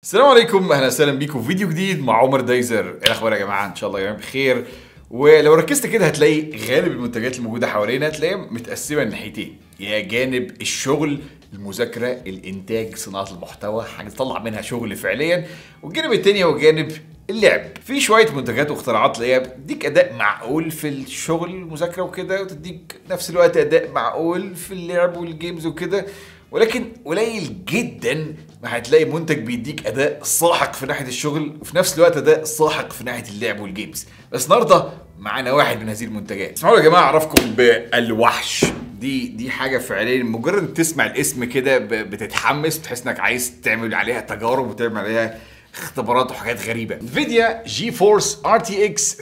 السلام عليكم اهلا وسهلا بيكم في فيديو جديد مع عمر دايزر ايه الاخبار يا جماعه ان شاء الله يا بخير ولو ركزت كده هتلاقي غالب المنتجات الموجوده حوالينا هتلاقيها متقسمه لناحيتين يا جانب الشغل المذاكره الانتاج صناعه المحتوى حاجه تطلع منها شغل فعليا والجانب التاني هو جانب اللعب في شويه منتجات واختراعات تلاقيها بتديك اداء معقول في الشغل المذاكره وكده وتديك نفس الوقت اداء معقول في اللعب والجيمز وكده ولكن قليل جدا ما هتلاقي منتج بيديك اداء ساحق في ناحيه الشغل وفي نفس الوقت اداء ساحق في ناحيه اللعب والجيمز بس النهارده معانا واحد من هذه المنتجات اسمعوا يا جماعه اعرفكم بالوحش دي دي حاجه فعليا مجرد ما تسمع الاسم كده ب- بتتحمس بتحس انك عايز تعمل عليها تجارب وتعمل عليها اختبارات وحاجات غريبه انفيديا جي فورس ار تي اكس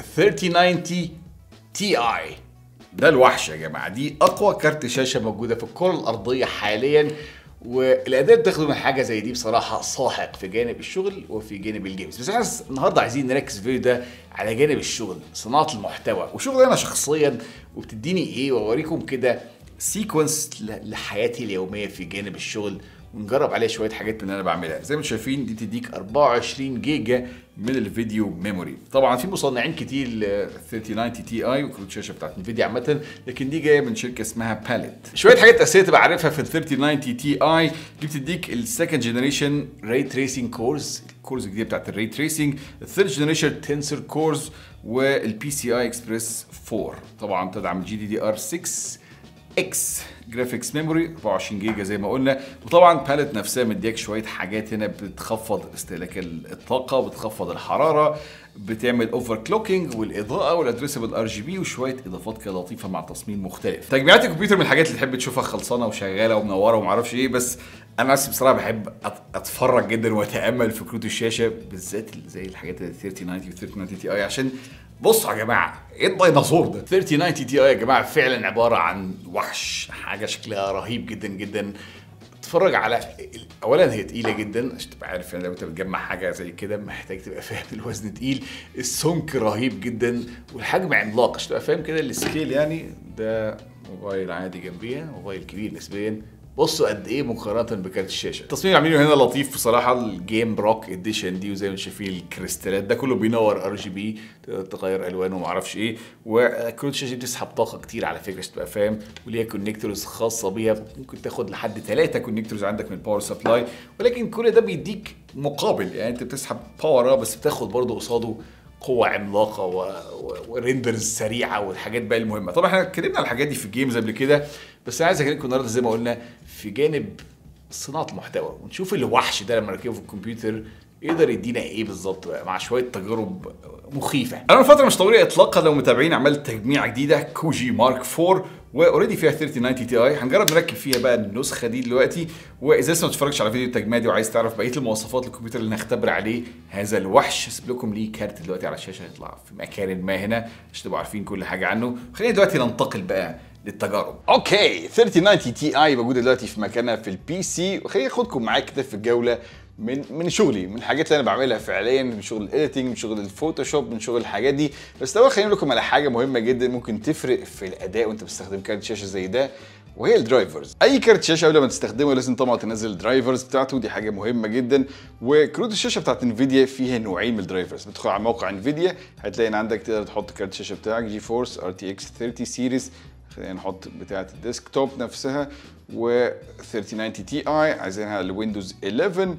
3090 تي اي ده الوحش يا جماعه دي اقوى كارت شاشه موجوده في الكره الارضيه حاليا والاداء بتاخده من حاجه زي دي بصراحه ساحق في جانب الشغل وفي جانب الجيمز بس احنا النهارده عايزين نركز في الفيديو ده على جانب الشغل صناعه المحتوى وشغلي انا شخصيا وبتديني ايه واوريكم كده سيكونس لحياتي اليوميه في جانب الشغل ونجرب عليه شويه حاجات من اللي انا بعملها زي ما انتم شايفين دي تديك 24 جيجا من الفيديو ميموري طبعا في مصنعين كتير ل 3090 تي اي وكروت الشاشه بتاعت انفيديا عامه لكن دي جايه من شركه اسمها باليت شويه حاجات اساسيه تبقى عارفها في ال 3090 تي اي دي بتديك السكند جنريشن راي تريسنج كورز الكورز الجديده بتاعت الراي تريسنج الثيرد جنريشن تنسر كورز والبي سي اي اكسبريس 4 طبعا تدعم جي دي دي ار 6 اكس جرافيكس ميموري 24 جيجا زي ما قلنا وطبعا باليت نفسها مديك شويه حاجات هنا بتخفض استهلاك الطاقه بتخفض الحراره بتعمل اوفر كلوكينج والاضاءه والادريسبل ار جي بي وشويه اضافات كده لطيفه مع تصميم مختلف تجميعات الكمبيوتر من الحاجات اللي تحب تشوفها خلصانه وشغاله ومنوره وما اعرفش ايه بس انا نفسي بصراحه بحب أت- اتفرج جدا واتامل في كروت الشاشه بالذات زي الحاجات ال 3090 و 3090 تي اي عشان بصوا يا جماعه ايه الديناصور ده 3090 تي اي يا جماعه فعلا عباره عن وحش حاجه شكلها رهيب جدا جدا اتفرج على اولا هي تقيله جدا عشان تبقى عارف يعني لو انت بتجمع حاجه زي كده محتاج تبقى فاهم الوزن تقيل السمك رهيب جدا والحجم عملاق عشان تبقى فاهم كده السكيل يعني ده موبايل عادي جنبيها موبايل كبير نسبيا بصوا قد ايه مقارنه بكارت الشاشه التصميم اللي عاملينه هنا لطيف بصراحه الجيم روك اديشن دي وزي ما انتم شايفين الكريستالات ده كله بينور ار جي بي تقدر تغير الوانه وما اعرفش ايه وكروت الشاشه دي بتسحب طاقه كتير على فكره عشان تبقى فاهم وليها كونكتورز خاصه بيها ممكن تاخد لحد ثلاثه كونكتورز عندك من الباور سبلاي ولكن كل ده بيديك مقابل يعني انت بتسحب باور اه بس بتاخد برضه قصاده قوة عملاقة و... و... وريندرز سريعة والحاجات بقى المهمة طبعا احنا اتكلمنا على الحاجات دي في الجيمز قبل كده بس انا عايز اكلمكم النهارده زي ما قلنا في جانب صناعة المحتوى ونشوف الوحش ده لما نركبه في الكمبيوتر يقدر يدينا ايه بالظبط بقى مع شويه تجارب مخيفه. انا من فتره مش طويله اطلاقا لو متابعين عملت تجميعه جديده كوجي مارك 4 واوريدي فيها 3090 تي اي هنجرب نركب فيها بقى النسخه دي دلوقتي واذا لسه ما اتفرجتش على فيديو التجميع دي وعايز تعرف بقيه المواصفات الكمبيوتر اللي هنختبر عليه هذا الوحش هسيب لكم ليه كارت دلوقتي على الشاشه هيطلع في مكان ما هنا عشان تبقوا عارفين كل حاجه عنه خلينا دلوقتي ننتقل بقى للتجارب اوكي 3090 تي اي موجوده دلوقتي في مكانها في البي سي وخليني اخدكم معايا كده في الجوله من من شغلي من الحاجات اللي انا بعملها فعليا من شغل الايديتنج من شغل الفوتوشوب من شغل الحاجات دي بس الاول خليني اقول لكم على حاجه مهمه جدا ممكن تفرق في الاداء وانت بتستخدم كارت شاشه زي ده وهي الدرايفرز اي كارت شاشه قبل ما تستخدمه لازم طبعا تنزل الدرايفرز بتاعته دي حاجه مهمه جدا وكروت الشاشه بتاعت انفيديا فيها نوعين من الدرايفرز بتدخل على موقع انفيديا هتلاقي ان عندك تقدر تحط كارت الشاشه بتاعك جي فورس ار تي اكس 30 سيريز خلينا نحط بتاعه الديسكتوب نفسها و 3090 تي اي عايزينها لويندوز 11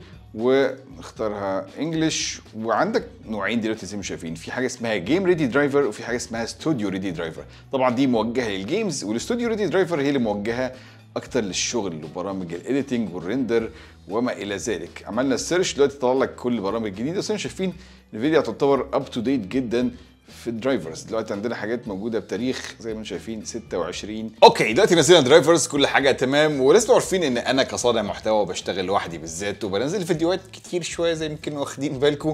ونختارها انجلش وعندك نوعين دلوقتي زي ما شايفين في حاجه اسمها جيم ريدي درايفر وفي حاجه اسمها ستوديو ريدي درايفر طبعا دي موجهه للجيمز والاستوديو ريدي درايفر هي اللي موجهه اكتر للشغل وبرامج الايديتنج والريندر وما الى ذلك عملنا السيرش دلوقتي طلع لك كل البرامج الجديده بس شايفين الفيديو تعتبر اب تو ديت جدا في الدرايفرز دلوقتي عندنا حاجات موجوده بتاريخ زي ما انتم شايفين 26 اوكي دلوقتي نزلنا درايفرز كل حاجه تمام ولسه عارفين ان انا كصانع محتوى بشتغل لوحدي بالذات وبنزل فيديوهات كتير شويه زي ما يمكن واخدين بالكم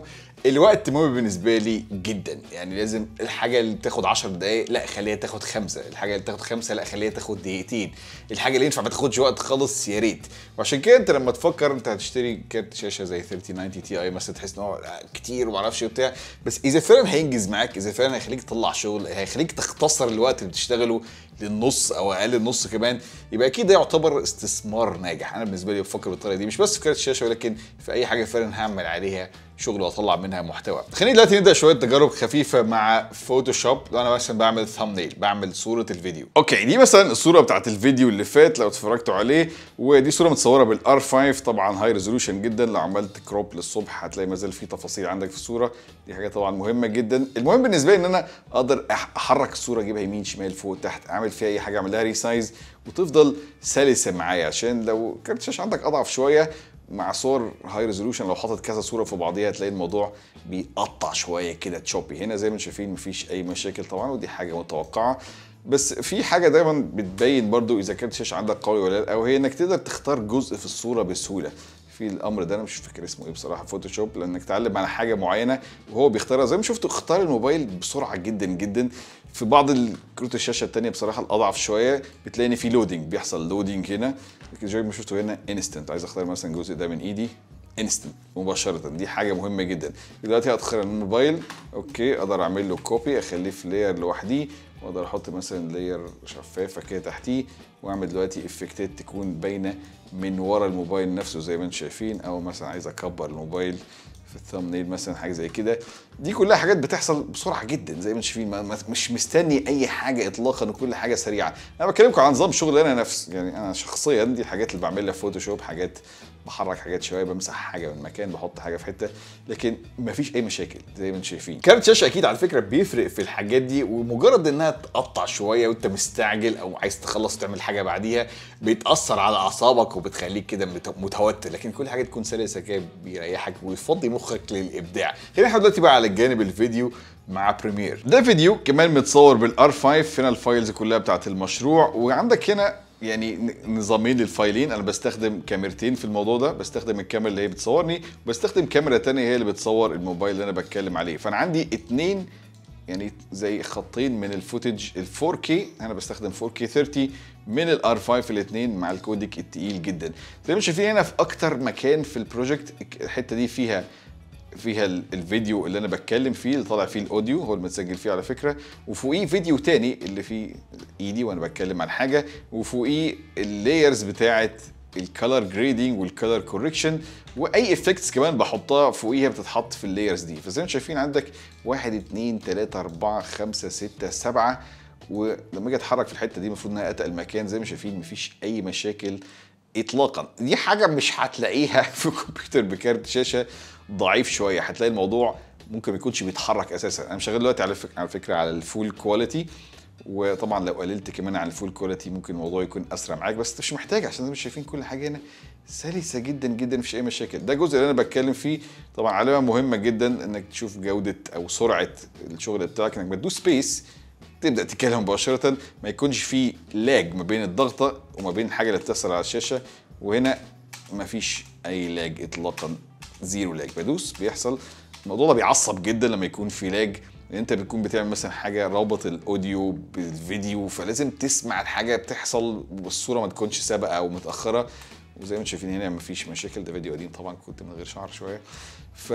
الوقت مهم بالنسبه لي جدا يعني لازم الحاجه اللي بتاخد 10 دقائق لا خليها تاخد خمسه الحاجه اللي تاخد خمسه لا خليها تاخد دقيقتين الحاجه اللي ينفع ما تاخدش وقت خالص يا ريت وعشان كده انت لما تفكر انت هتشتري كارت شاشه زي 3090 تي اي مثلا تحس ان هو كتير وما اعرفش ايه وبتاع بس اذا فعلا هينجز معاك اذا فعلا هيخليك تطلع شغل هيخليك تختصر الوقت اللي بتشتغله للنص او اقل النص كمان يبقى اكيد ده يعتبر استثمار ناجح انا بالنسبه لي بفكر بالطريقه دي مش بس في كارت الشاشه ولكن في اي حاجه فعلا هعمل عليها شغل واطلع منها محتوى خلينا دلوقتي نبدا شويه تجارب خفيفه مع فوتوشوب لو انا مثلا بعمل ثامنيل بعمل صوره الفيديو اوكي دي مثلا الصوره بتاعت الفيديو اللي فات لو اتفرجتوا عليه ودي صوره متصوره بالار 5 طبعا هاي ريزولوشن جدا لو عملت كروب للصبح هتلاقي مازال في تفاصيل عندك في الصوره دي حاجه طبعا مهمه جدا المهم بالنسبه لي ان انا اقدر احرك الصوره اجيبها يمين شمال فوق تحت اعمل فيها اي حاجه اعمل لها ريسايز وتفضل سلسه معايا عشان لو كارت الشاشه عندك اضعف شويه مع صور هاي ريزولوشن لو حاطط كذا صوره في بعضيها هتلاقي الموضوع بيقطع شويه كده تشوبي هنا زي ما انتم شايفين مفيش اي مشاكل طبعا ودي حاجه متوقعه بس في حاجه دايما بتبين برضو اذا كانت الشاشه عندك قوي ولا لا وهي انك تقدر تختار جزء في الصوره بسهوله في الامر ده انا مش فاكر اسمه ايه بصراحه فوتوشوب لانك تعلم على حاجه معينه وهو بيختارها زي ما شفتوا اختار الموبايل بسرعه جدا جدا في بعض كروت الشاشه الثانيه بصراحه الاضعف شويه بتلاقي ان في لودنج بيحصل لودنج هنا لكن زي ما شفتوا هنا انستنت عايز اختار مثلا الجزء ده من ايدي انستنت مباشره دي حاجه مهمه جدا دلوقتي هتختار الموبايل اوكي اقدر اعمل له كوبي اخليه في لاير لوحديه واقدر احط مثلا لاير شفافه كده تحتيه واعمل دلوقتي افكتات تكون باينه من ورا الموبايل نفسه زي ما انتم شايفين او مثلا عايز اكبر الموبايل في الثامنيل مثلا حاجه زي كده دي كلها حاجات بتحصل بسرعه جدا زي ما انتم شايفين مش مستني اي حاجه اطلاقا وكل حاجه سريعه انا بكلمكم عن نظام شغل انا نفس يعني انا شخصيا دي الحاجات اللي بعملها في فوتوشوب حاجات بحرك حاجات شويه بمسح حاجه من مكان بحط حاجه في حته لكن مفيش اي مشاكل زي ما انتم شايفين كارت شاشه اكيد على فكره بيفرق في الحاجات دي ومجرد انها تقطع شويه وانت مستعجل او عايز تخلص تعمل حاجه بعديها بتاثر على اعصابك وبتخليك كده متوتر لكن كل حاجه تكون سلسه كده بيريحك ويفضي مخك للابداع خلينا احنا دلوقتي بقى على الجانب الفيديو مع بريمير ده فيديو كمان متصور بالار 5 هنا الفايلز كلها بتاعت المشروع وعندك هنا يعني نظامين للفايلين انا بستخدم كاميرتين في الموضوع ده بستخدم الكاميرا اللي هي بتصورني وبستخدم كاميرا تانية هي اللي بتصور الموبايل اللي انا بتكلم عليه فانا عندي اتنين يعني زي خطين من الفوتج ال 4K انا بستخدم 4K 30 من الار 5 الاثنين مع الكوديك التقيل جدا زي ما شايفين هنا في اكتر مكان في البروجكت الحته دي فيها فيها الفيديو اللي انا بتكلم فيه اللي طالع فيه الاوديو هو المتسجل فيه على فكره وفوقيه فيديو تاني اللي فيه ايدي وانا بتكلم عن حاجه وفوقيه اللايرز بتاعه الكالر جريدنج والكالر كوركشن واي افكتس كمان بحطها فوقيها بتتحط في اللايرز دي فزي ما شايفين عندك 1 2 3 4 5 6 7 ولما اجي اتحرك في الحته دي المفروض انها اتقل مكان زي ما شايفين مفيش اي مشاكل اطلاقا دي حاجه مش هتلاقيها في كمبيوتر بكارت شاشه ضعيف شويه هتلاقي الموضوع ممكن ما يكونش بيتحرك اساسا انا شغال دلوقتي على فكره على فكره على الفول كواليتي وطبعا لو قللت كمان على الفول كواليتي ممكن الموضوع يكون اسرع معاك بس مش محتاج عشان زي ما شايفين كل حاجه هنا سلسه جدا جدا مفيش اي مشاكل ده الجزء اللي انا بتكلم فيه طبعا علامه مهمه جدا انك تشوف جوده او سرعه الشغل بتاعك انك بتدوس سبيس تبدا تتكلم مباشره ما يكونش في لاج ما بين الضغطه وما بين الحاجه اللي بتحصل على الشاشه وهنا مفيش اي لاج اطلاقا زيرو لاج بدوس بيحصل الموضوع ده بيعصب جدا لما يكون في لاج لان انت بتكون بتعمل مثلا حاجه رابط الاوديو بالفيديو فلازم تسمع الحاجه بتحصل والصوره ما تكونش سابقه او متاخره وزي ما انتم شايفين هنا مفيش مشاكل ده فيديو قديم طبعا كنت من غير شعر شويه ف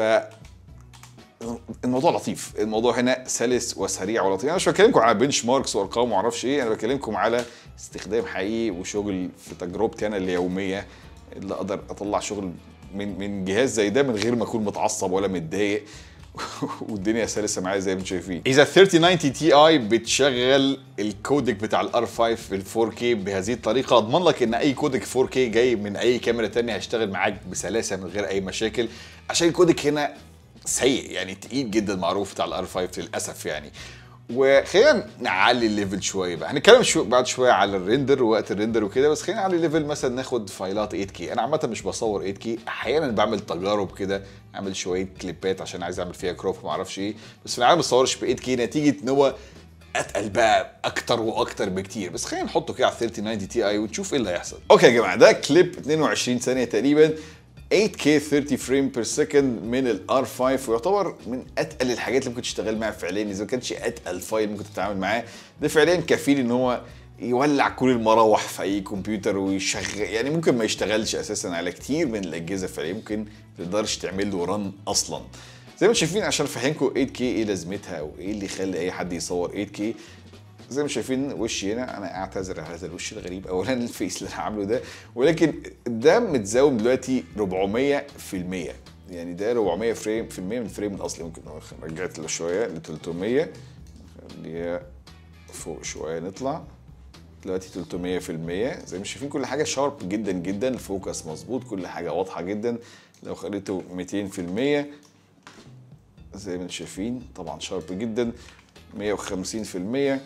الموضوع لطيف الموضوع هنا سلس وسريع ولطيف انا مش بكلمكم على بنش ماركس وارقام ومعرفش ايه انا بكلمكم على استخدام حقيقي وشغل في تجربتي انا اليوميه اللي اقدر اطلع شغل من من جهاز زي ده من غير ما اكون متعصب ولا متضايق والدنيا سلسه معايا زي ما انتم شايفين اذا 3090 تي اي بتشغل الكودك بتاع الار 5 في ال 4K بهذه الطريقه اضمن لك ان اي كودك 4K جاي من اي كاميرا ثانيه هيشتغل معاك بسلاسه من غير اي مشاكل عشان الكودك هنا سيء يعني تقيل جدا معروف بتاع الار 5 للاسف يعني وخلينا نعلي الليفل شويه بقى هنتكلم شو بعد شويه على الريندر ووقت الريندر وكده بس خلينا نعلي الليفل مثلا ناخد فايلات 8K انا عامه مش بصور 8K احيانا بعمل تجارب كده اعمل شويه كليبات عشان عايز اعمل فيها كروب ما اعرفش ايه بس في العالم ما بصورش ب 8K نتيجه ان هو اتقل بقى اكتر واكتر بكتير بس خلينا نحطه كده على 3090 تي اي ونشوف ايه اللي هيحصل اوكي يا جماعه ده كليب 22 ثانيه تقريبا 8K 30 فريم بير سكند من الار 5 ويعتبر من اتقل الحاجات اللي ممكن تشتغل معاها فعليا اذا ما كانش اتقل فايل ممكن تتعامل معاه ده فعليا كفيل ان هو يولع كل المراوح في اي كمبيوتر ويشغل يعني ممكن ما يشتغلش اساسا على كتير من الاجهزه فعليا ممكن ما تقدرش تعمل له رن اصلا زي ما انتم شايفين عشان افهمكم 8K ايه لازمتها او ايه اللي يخلي اي حد يصور 8K زي ما شايفين وشي هنا انا اعتذر على هذا الوش الغريب اولا الفيس اللي انا عامله ده ولكن ده متزوم دلوقتي 400 في المية يعني ده 400 فريم في المية من الفريم الاصلي ممكن رجعت له شويه ل 300 خليها فوق شويه نطلع دلوقتي 300 في المية زي ما شايفين كل حاجه شارب جدا جدا الفوكس مظبوط كل حاجه واضحه جدا لو خليته 200 في المية زي ما انتم شايفين طبعا شارب جدا 150 في المية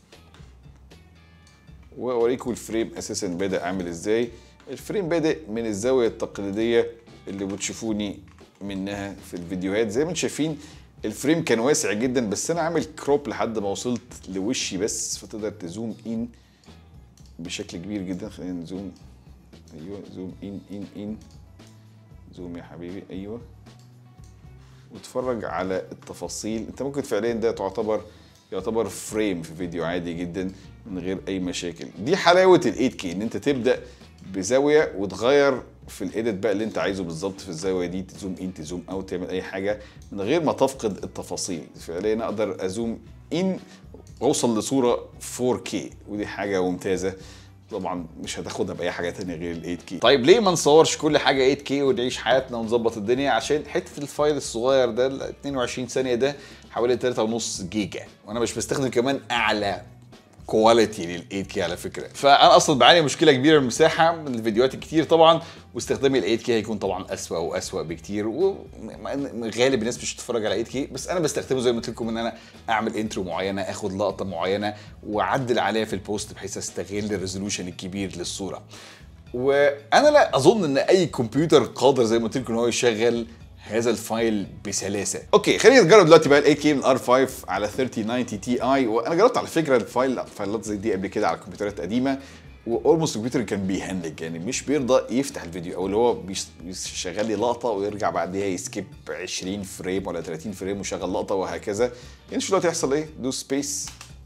واوريكم الفريم اساسا بدا عامل ازاي الفريم بادئ من الزاويه التقليديه اللي بتشوفوني منها في الفيديوهات زي ما انتم شايفين الفريم كان واسع جدا بس انا عامل كروب لحد ما وصلت لوشي بس فتقدر تزوم ان بشكل كبير جدا خلينا نزوم ايوه زوم ان ان ان زوم يا حبيبي ايوه واتفرج على التفاصيل انت ممكن فعليا ده تعتبر يعتبر فريم في فيديو عادي جدا من غير اي مشاكل دي حلاوه ال 8K ان انت تبدا بزاويه وتغير في الايديت بقى اللي انت عايزه بالظبط في الزاويه دي تزوم ان تزوم اوت تعمل اي حاجه من غير ما تفقد التفاصيل فعليا اقدر ازوم ان واوصل لصوره 4K ودي حاجه ممتازه طبعا مش هتاخدها باي حاجه تانية غير ال 8K طيب ليه ما نصورش كل حاجه 8K ونعيش حياتنا ونظبط الدنيا عشان حته الفايل الصغير ده ال 22 ثانيه ده حوالي 3.5 جيجا وانا مش بستخدم كمان اعلى كواليتي لل 8K على فكره فانا اصلا بعاني مشكله كبيره من المساحه من الفيديوهات الكتير طبعا واستخدامي ال 8K هيكون طبعا اسوأ واسوأ بكتير وغالب الناس مش بتتفرج على 8K بس انا بستخدمه زي ما قلت لكم ان انا اعمل انترو معينه اخد لقطه معينه واعدل عليها في البوست بحيث استغل الريزولوشن الكبير للصوره وانا لا اظن ان اي كمبيوتر قادر زي ما قلت لكم ان هو يشغل هذا الفايل بسلاسه اوكي خلينا نجرب دلوقتي بقى ال 8K من R5 على 3090 تي اي وانا جربت على فكره الفايل فايلات زي دي قبل كده على كمبيوترات قديمه واولموست الكمبيوتر كان بيهنج يعني مش بيرضى يفتح الفيديو او اللي هو بيشغل لي لقطه ويرجع بعديها يسكيب 20 فريم ولا 30 فريم ويشغل لقطه وهكذا يعني شو دلوقتي هيحصل ايه دوس سبيس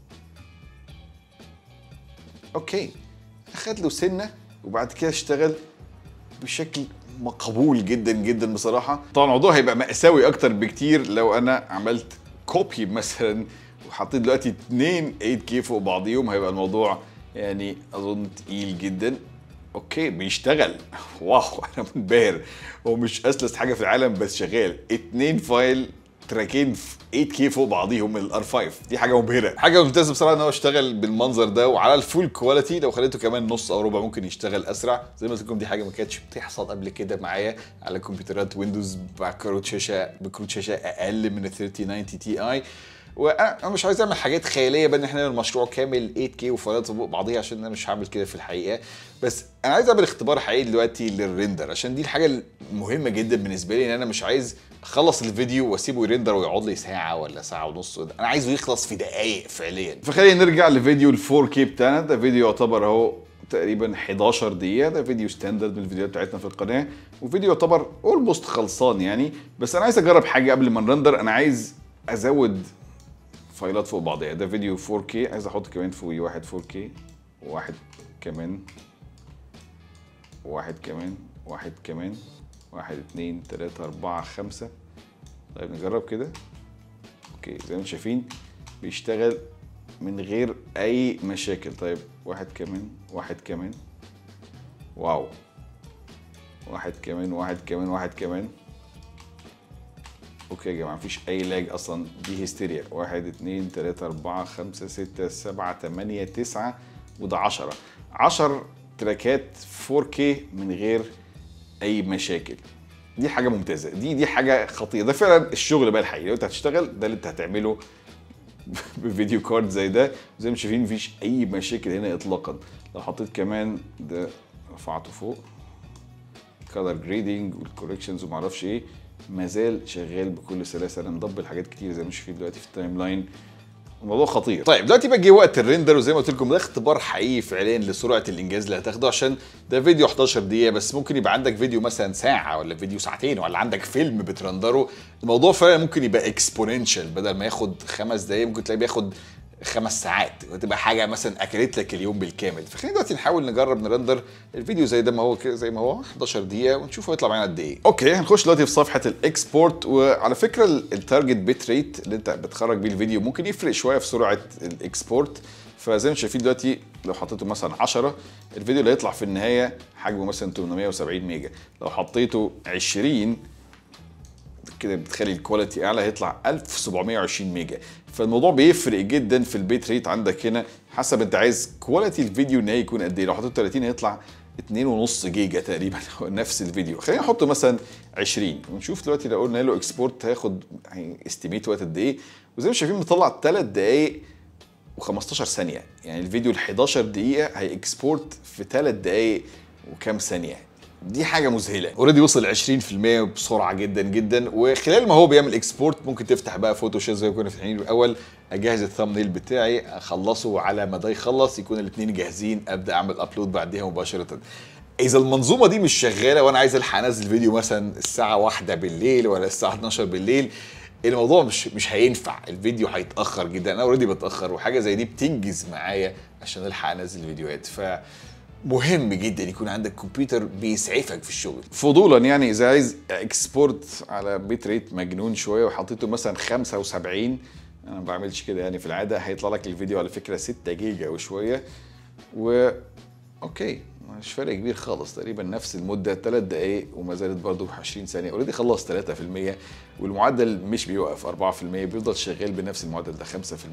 اوكي اخد له سنه وبعد كده اشتغل بشكل مقبول جدا جدا بصراحه طبعا الموضوع هيبقى مأساوي اكتر بكتير لو انا عملت كوبي مثلا وحطيت دلوقتي اتنين 8K فوق بعضيهم هيبقى الموضوع يعني اظن تقيل جدا اوكي بيشتغل واو انا منبهر هو مش اسلس حاجه في العالم بس شغال اتنين فايل تراكين في 8K فوق بعضيهم من الار 5 دي حاجه مبهره حاجه ممتازه بصراحه ان هو اشتغل بالمنظر ده وعلى الفول كواليتي لو خليته كمان نص او ربع ممكن يشتغل اسرع زي ما قلت لكم دي حاجه ما كانتش بتحصل قبل كده معايا على كمبيوترات ويندوز بكروت شاشه بكروت شاشه اقل من ال 3090 تي اي وانا مش عايز اعمل حاجات خياليه بقى ان احنا نعمل مشروع كامل 8K وفايلات فوق بعضيها عشان انا مش هعمل كده في الحقيقه بس انا عايز اعمل اختبار حقيقي دلوقتي للريندر عشان دي الحاجه المهمه جدا بالنسبه لي ان انا مش عايز اخلص الفيديو واسيبه يرندر ويقعد لي ساعه ولا ساعه ونص انا عايزه يخلص في دقائق فعليا فخلينا نرجع لفيديو ال 4K بتاعنا ده فيديو يعتبر اهو تقريبا 11 دقيقة ده فيديو ستاندرد من الفيديوهات بتاعتنا في القناة وفيديو يعتبر اولموست خلصان يعني بس انا عايز اجرب حاجة قبل ما نرندر انا عايز ازود فايلات فوق بعضيها ده فيديو 4K عايز احط كمان فوقيه واحد 4K وواحد كمان واحد كمان واحد كمان واحد اتنين تلاتة أربعة خمسة طيب نجرب كده اوكي زي ما انتم شايفين بيشتغل من غير أي مشاكل طيب واحد كمان واحد كمان واو واحد كمان واحد كمان واحد كمان اوكي يا جماعه مفيش اي لاج اصلا دي هيستيريا واحد اتنين تلاته اربعه خمسه سته سبعه تمانيه تسعه وده عشره عشر تراكات 4K من غير اي مشاكل دي حاجه ممتازه دي دي حاجه خطيره ده فعلا الشغل بقى الحقيقي لو انت هتشتغل ده اللي انت هتعمله بفيديو كارد زي ده زي ما شايفين مفيش اي مشاكل هنا اطلاقا لو حطيت كمان ده رفعته فوق كولر جريدنج والكوركشنز وما اعرفش ايه ما زال شغال بكل سلاسه انا مضبل حاجات كتير زي ما شايفين دلوقتي في التايم لاين الموضوع خطير طيب دلوقتي بقى جه وقت الريندر وزي ما قلت لكم ده اختبار حقيقي فعليا لسرعه الانجاز اللي هتاخده عشان ده فيديو 11 دقيقه بس ممكن يبقى عندك فيديو مثلا ساعه ولا فيديو ساعتين ولا عندك فيلم بترندره الموضوع فعلا ممكن يبقى اكسبوننشال بدل ما ياخد خمس دقايق ممكن تلاقيه بياخد خمس ساعات وتبقى حاجه مثلا اكلت لك اليوم بالكامل فخلينا دلوقتي نحاول نجرب نرندر الفيديو زي ده ما هو كده زي ما هو 11 دقيقه ونشوف هيطلع معانا قد ايه اوكي هنخش دلوقتي في صفحه الاكسبورت وعلى فكره ال- التارجت بيت ريت اللي انت بتخرج بيه الفيديو ممكن يفرق شويه في سرعه الاكسبورت فزي ما انتم شايفين دلوقتي لو حطيته مثلا 10 الفيديو اللي هيطلع في النهايه حجمه مثلا 870 ميجا لو حطيته 20 كده بتخلي الكواليتي اعلى هيطلع 1720 ميجا فالموضوع بيفرق جدا في البيت ريت عندك هنا حسب انت عايز كواليتي الفيديو النهائي يكون قد ايه لو حطيت 30 هيطلع 2.5 جيجا تقريبا هو نفس الفيديو خلينا نحط مثلا 20 ونشوف دلوقتي لو قلنا له اكسبورت هياخد استيميت وقت قد ايه وزي ما شايفين بيطلع 3 دقائق و15 ثانيه يعني الفيديو ال 11 دقيقه هيكسبورت في 3 دقائق وكام ثانيه دي حاجه مذهله اوريدي وصل 20% بسرعه جدا جدا وخلال ما هو بيعمل اكسبورت ممكن تفتح بقى فوتوشوب زي ما كنا فاتحين الاول اجهز الثامنيل بتاعي اخلصه وعلى ما ده يخلص يكون الاثنين جاهزين ابدا اعمل ابلود بعديها مباشره اذا المنظومه دي مش شغاله وانا عايز الحق انزل فيديو مثلا الساعه واحدة بالليل ولا الساعه 12 بالليل الموضوع مش مش هينفع الفيديو هيتاخر جدا انا اوريدي بتاخر وحاجه زي دي بتنجز معايا عشان الحق انزل فيديوهات ف مهم جدا يكون عندك كمبيوتر بيسعفك في الشغل فضولا يعني اذا عايز اكسبورت على بيت ريت مجنون شويه وحطيته مثلا 75 انا ما بعملش كده يعني في العاده هيطلع لك الفيديو على فكره 6 جيجا وشويه و اوكي مش فرق كبير خالص تقريبا نفس المده 3 دقائق وما زالت برضه 20 ثانيه اوريدي خلص 3% والمعدل مش بيوقف 4% بيفضل شغال بنفس المعدل ده 5%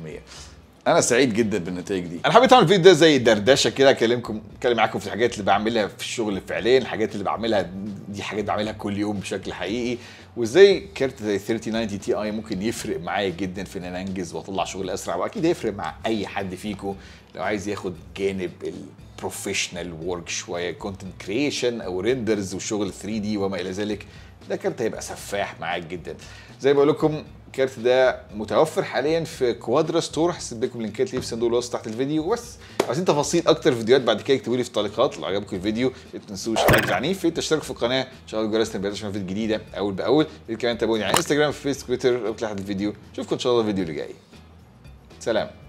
انا سعيد جدا بالنتائج دي انا حبيت اعمل الفيديو ده زي دردشه كده اكلمكم اتكلم معاكم في الحاجات اللي بعملها في الشغل فعليا الحاجات اللي بعملها دي حاجات بعملها كل يوم بشكل حقيقي وازاي كارت زي 3090 تي اي ممكن يفرق معايا جدا في ان انا انجز واطلع شغل اسرع واكيد هيفرق مع اي حد فيكم لو عايز ياخد جانب البروفيشنال ورك شويه كونتنت كريشن او ريندرز وشغل 3 دي وما الى ذلك ده كارت هيبقى سفاح معاك جدا زي ما بقول لكم الكارت ده متوفر حاليا في كوادرا ستور هسيب لكم لينكات ليه في صندوق الوصف تحت الفيديو وبس عايزين تفاصيل اكتر فيديوهات بعد كده اكتبوا لي في التعليقات لو عجبكم الفيديو ما تنسوش لايك عنيف تشتركوا في القناه شغلوا الجرس تنبيهات عشان فيديوهات جديده اول باول كمان تابعوني على انستجرام فيسبوك تويتر لو تلاحظ الفيديو اشوفكم ان شاء الله الفيديو اللي جاي سلام